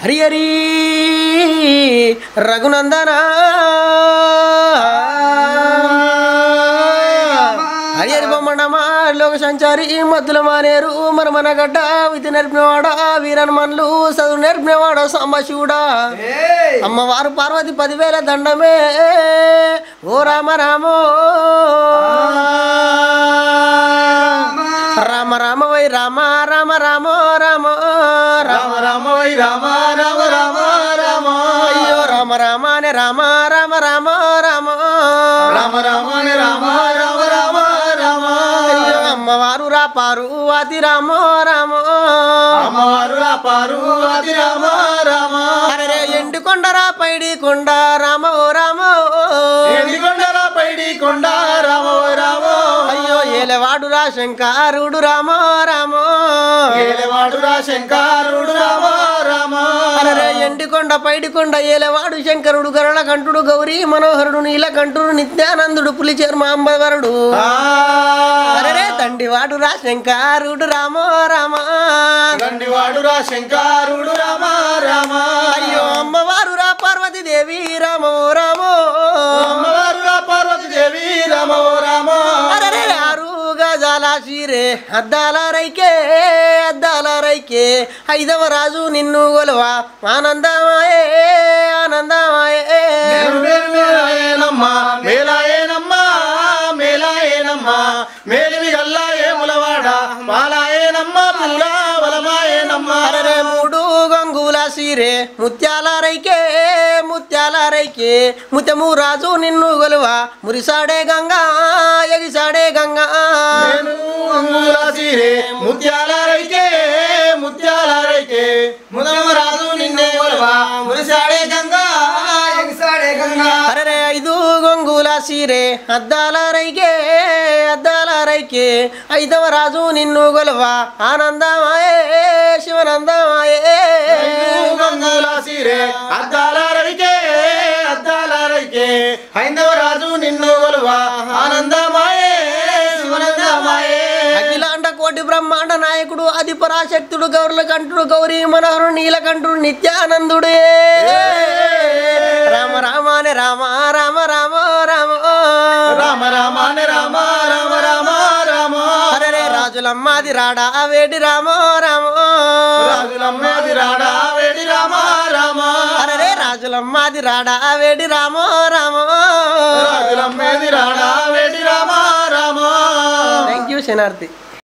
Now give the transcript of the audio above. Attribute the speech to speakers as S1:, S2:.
S1: హరి హరి రఘునందన హరి హరి బొమ్మడమా లోక సంచారి మద్దుల మానేరు మన మన గడ్డ విధి నేర్పినవాడ వీరన్మన్లు చదువు నేర్పినవాడ సాంబశివుడా అమ్మవారు పార్వతి పదివేల దండమే ఓ రామ రామో రామ రామ వై రామ రామ రామ రామ రామ
S2: రామ వై రామ రామ రామ రామ
S1: అయ్యో రామ రామ అనే రామ రామ రామ రామ
S2: రామ రామ రామ రామ రామ రామ
S1: అయ్యో అమ్మవారు రాపారు అతి రామ రామ
S2: అమ్మవారు రాపారు అది రామ రామ
S1: అరే ఎండు కొండరా పైడి కొండ రామ ఓ రామ
S2: ఎండికొండరా పైడి కొండ రామ ఓ రామ
S1: అయ్యో ఏలవాడు రా శంకారుడు రామ రామ
S2: ఏలవాడు రా శంకరుడు రామ రామ
S1: అరే ఎండి కొండ పైడి కొండ ఏలవాడు శంకరుడు గరళ కంఠుడు గౌరీ మనోహరుడు నీలకంఠుడు నిత్యానందుడు పులిచేరు మాంబవరుడు
S2: ఆ,
S1: అరే తండ్రివాడు రా శంకారుడు రామ రామ
S2: దండివాడు రా శంకరుడు రామ రామ
S1: అయ్యో అమ్మవారు రా పార్వతీదేవి రామో రామో
S2: అమ్మవారు రా పార్వతి దేవి రామ ఓ రామ
S1: అరే ఆరు గజాల చీరే అద్దాల రైకే అద్దాల రైకే ఐదవ రాజు నిన్ను గొలవా ఆనందమాయే ఆనందమాయే
S2: మేలు మేలు మేలాయేనమ్మా మేలాయేనమ్మా మేలాయేనమ్మా మేలివి గల్లా ఏములవాడ మాలాయేనమ్మా పుల్లా వలమాయేనమ్మా
S1: అరే మూడు గంగుల సీరే ముత్యాల రైకే ముత్యాల రైకే ముత్యము రాజు నిన్ను గొలవా మురిసాడే గంగా ఎగిసాడే గంగా
S2: నేను అంగుల సీరే ముత్యాల రైకే ముత్యాల రైకే ముదమ రాజు నిన్నే వలవా మురిసాడే గంగా ఎగిసాడే గంగా
S1: అరే ఐదు గొంగుల సీరే అద్దాల రైకే అద్దాల రైకే ఐదవ రాజు నిన్ను గొలవా ఆనందమాయే శివనందమాయే
S2: గంగుల సీరే అద్దాల రైకే అద్దాల రైకే హైందవ రాజు నిన్ను గొలువా ఆనందమాయే శివనందమాయే
S1: అఖిలాండ కోటి బ్రహ్మాండ నాయకుడు అది పరాశక్తుడు గౌరుల కంఠుడు గౌరీ మనోహరుడు నీలకంఠుడు నిత్యానందుడే రామ రామ అనే రామ రామ రామ రామ
S2: రామ రామ నే రామ రామ రామ రామ
S1: అరే రాజులమ్మాది రాడా వేడి రామ రామ
S2: రాజులమ్మది రాడా వేడి రామ రామ
S1: అరే రాజులమ్మాది రాడా వేడి రామ రామ
S2: రాజులమ్మది రాడా వేడి రామ రామ
S1: థ్యాంక్ యూ శనార్థి